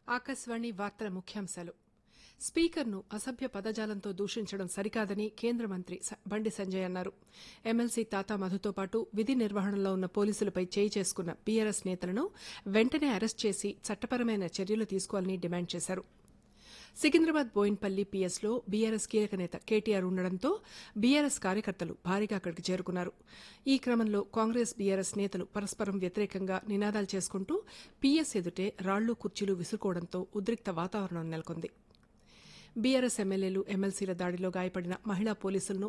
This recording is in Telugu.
ఆకాశవాణి వార్తల ముఖ్యాంశాలు స్పీకర్ను అసభ్య పదజాలంతో దూషించడం సరికాదని కేంద్ర మంత్రి స- బండి సంజయ్ అన్నారు ఎమ్మెల్సీ తాతా మధుతో పాటు విధి నిర్వహణలో ఉన్న పోలీసులపై చేయి చేసుకున్న బీఆర్ఎస్ నేతలను వెంటనే అరెస్ట్ చేసి చట్టపరమైన చర్యలు తీసుకోవాలని డిమాండ్ చేశారు సికింద్రాబాద్ బోయిన్పల్లి పీఎస్లో బీఆర్ఎస్ కీలక నేత కేటీఆర్ ఉండడంతో బీఆర్ఎస్ కార్యకర్తలు భారీగా అక్కడికి చేరుకున్నారు ఈ క్రమంలో కాంగ్రెస్ బీఆర్ఎస్ నేతలు పరస్పరం వ్యతిరేకంగా నినాదాలు చేసుకుంటూ పీఎస్ ఎదుటే రాళ్లు కుర్చీలు విసురుకోవడంతో ఉద్రిక్త వాతావరణం నెలకొంది బీఆర్ఎస్ ఎమ్మెల్యేలు ఎమ్మెల్సీల దాడిలో గాయపడిన మహిళా పోలీసులను